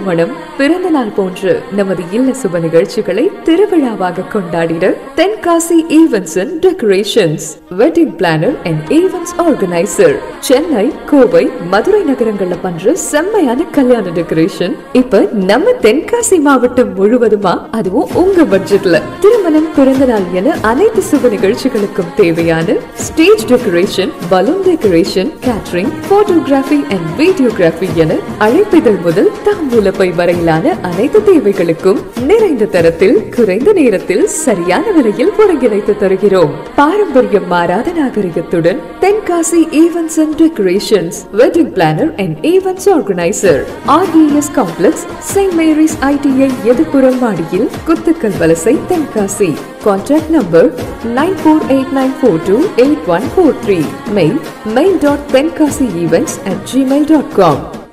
திருமணம் பிறந்த நாள் போன்ற நமது இல்ல சுப நிகழ்ச்சிகளை திருவிழாவாக கொண்டாடிட Tenkasi events and decorations wedding planner and events organiser Chennai Kovai Madurai நகரங்கள்ல பண்ற செம்மையான கல்யாண டெக்கரேஷன் இப்ப நம்ம தென்காசி மாவட்டம் முழுவதுமா அதுவும் உங்க பட்ஜெட்ல திருமணம் பிறந்த நாள் என அனைத்து சுப நிகழ்ச்சிகளுக்கும் தேவையான stage decoration balloon decoration catering photography and videography என அழைப்பிதழ் முதல் தாம்பூல பை வரையிலான அனைத்து தேவைகளுக்கும் நிறைந்த தரத்தில் குறைந்த நேரத்தில் சரியான விலையில் ஒருங்கிணைத்து தருகிறோம் பாரம்பரியம் மாறாத நாகரிகத்துடன் Tenkasi events and decorations wedding planner and events organiser RES complex Saint Mary's ITI எதிர்ப்புறம் மாடியில் Kuthukkal Valasai Tenkasi contact number nine four eight nine four two eight one four three mail mail dot Tenkasi events at Gmail dot com